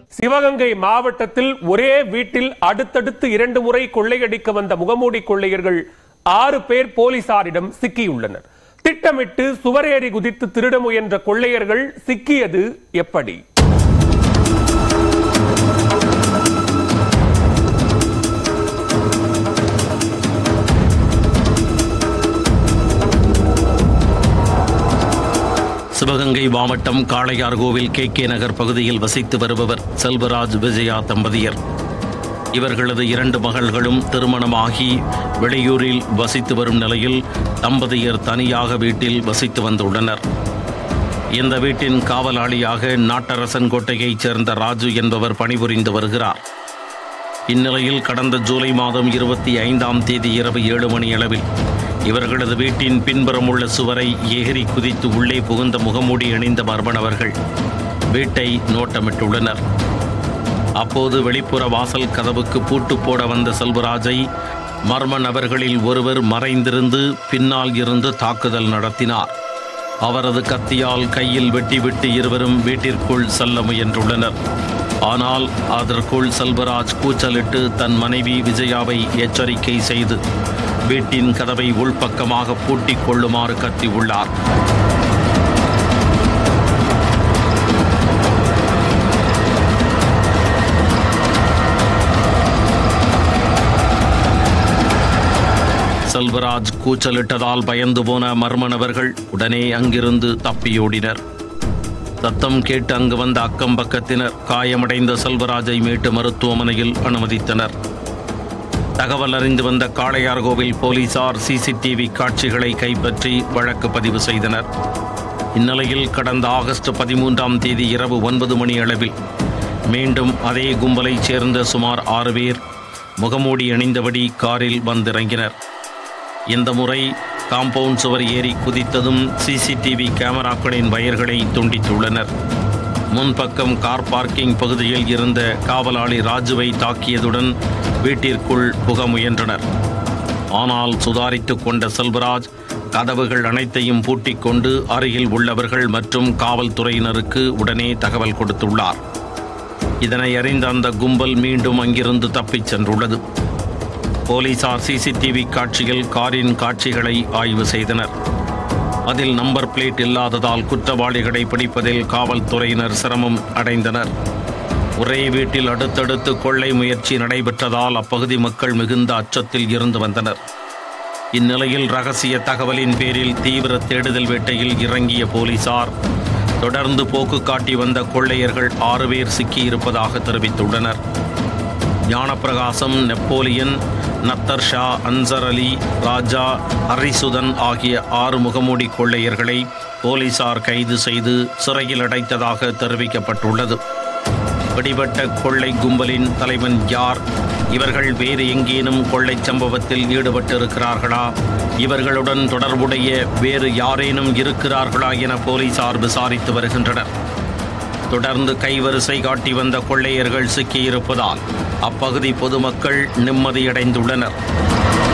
சிவகங்கை மாவட்டத்தில் ஒரே வீட்டில் அடுத்தடுத்து இரண்டு முறை கொள்ளையடிக்க வந்த முகமூடி கொள்ளையர்கள் ஆறு பேர் போலீசாரிடம் சிக்கியுள்ளனர் திட்டமிட்டு சுவரேறி குதித்து திருட முயன்ற கொள்ளையர்கள் சிக்கியது எப்படி சிவகங்கை மாவட்டம் காளையார்கோவில் கே கே நகர் பகுதியில் வசித்து வருபவர் செல்வராஜ் விஜயா தம்பதியர் இவர்களது இரண்டு மகள்களும் திருமணமாகி வெளியூரில் வசித்து வரும் நிலையில் தம்பதியர் தனியாக வீட்டில் வசித்து வந்துள்ளனர் இந்த வீட்டின் காவலாளியாக நாட்டரசன் கோட்டையைச் சேர்ந்த ராஜு என்பவர் பணிபுரிந்து வருகிறார் இந்நிலையில் கடந்த ஜூலை மாதம் இருபத்தி ஐந்தாம் தேதி இரவு ஏழு மணி அளவில் இவர்களது வீட்டின் பின்புறம் உள்ள சுவரை ஏறி குதித்து உள்ளே புகுந்த முகமூடி அணிந்த மர்மணவர்கள் வீட்டை நோட்டமிட்டுள்ளனர் அப்போது வெளிப்புற வாசல் கதவுக்கு பூட்டு போட வந்த செல்வராஜை மர்ம நபர்களில் ஒருவர் மறைந்திருந்து பின்னால் இருந்து தாக்குதல் நடத்தினார் அவரது கத்தியால் கையில் வெட்டிவிட்டு இருவரும் வீட்டிற்குள் செல்ல முயன்றுள்ளனர் ஆனால் அதற்குள் செல்வராஜ் கூச்சலிட்டு தன் மனைவி விஜயாவை எச்சரிக்கை செய்து வீட்டின் கதவை உள்பக்கமாக பூட்டிக் கொள்ளுமாறு கத்தியுள்ளார் செல்வராஜ் கூச்சலிட்டதால் பயந்து போன மர்ம நபர்கள் உடனே அங்கிருந்து தப்பியோடினர் சத்தம் கேட்டு அங்கு வந்த அக்கம் பக்கத்தினர் காயமடைந்த செல்வராஜை மீட்டு மருத்துவமனையில் அனுமதித்தனர் தகவல் அறிந்து வந்த காளையார்கோவில் போலீசார் சிசிடிவி காட்சிகளை கைப்பற்றி வழக்கு பதிவு செய்தனர் இந்நிலையில் கடந்த ஆகஸ்ட் பதிமூன்றாம் தேதி இரவு ஒன்பது மணி அளவில் மீண்டும் அதே கும்பலைச் சேர்ந்த சுமார் ஆறு பேர் முகமூடி அணிந்தபடி காரில் வந்திறங்கினர் இந்த முறை காம்பவுண்ட் சுவர் ஏறி குதித்ததும் சிசிடிவி கேமராக்களின் வயர்களை துண்டித்துள்ளனர் முன்பக்கம் கார் பார்க்கிங் பகுதியில் இருந்த காவலாளி ராஜுவை தாக்கியதுடன் வீட்டிற்குள் புக முயன்றனர் ஆனால் சுதாரித்துக் கொண்ட செல்வராஜ் கதவுகள் அனைத்தையும் பூட்டிக் கொண்டு அருகில் உள்ளவர்கள் மற்றும் காவல்துறையினருக்கு உடனே தகவல் கொடுத்துள்ளார் இதனை அறிந்த அந்த கும்பல் மீண்டும் அங்கிருந்து தப்பிச் சென்றுள்ளது போலீசார் சிசிடிவி காட்சியில் காரின் காட்சிகளை ஆய்வு செய்தனர் அதில் நம்பர் பிளேட் இல்லாததால் குற்றவாளிகளை பிடிப்பதில் காவல்துறையினர் சிரமம் அடைந்தனர் ஒரே வீட்டில் அடுத்தடுத்து கொள்ளை முயற்சி நடைபெற்றதால் அப்பகுதி மக்கள் மிகுந்த அச்சத்தில் இருந்து வந்தனர் இந்நிலையில் ரகசிய தகவலின் பேரில் தீவிர தேடுதல் வேட்டையில் இறங்கிய போலீசார் தொடர்ந்து போக்கு காட்டி வந்த கொள்ளையர்கள் ஆறு பேர் சிக்கியிருப்பதாக தெரிவித்துள்ளனர் ஞானப்பிரகாசம் நெப்போலியன் நத்தர் ஷா அன்சர் அலி ராஜா ஹரிசுதன் ஆகிய ஆறு முகமூடி கொள்ளையர்களை போலீசார் கைது செய்து சிறையில் அடைத்ததாக தெரிவிக்கப்பட்டுள்ளது பிடிபட்ட கொள்ளை கும்பலின் தலைவன் யார் இவர்கள் வேறு எங்கேனும் கொள்ளை சம்பவத்தில் ஈடுபட்டிருக்கிறார்களா இவர்களுடன் தொடர்புடைய வேறு யாரேனும் இருக்கிறார்களா என போலீசார் விசாரித்து வருகின்றனர் தொடர்ந்து கைவரிசை காட்டி வந்த கொள்ளையர்கள் சிக்கியிருப்பதால் அப்பகுதி பொதுமக்கள் நிம்மதியடைந்துள்ளனர்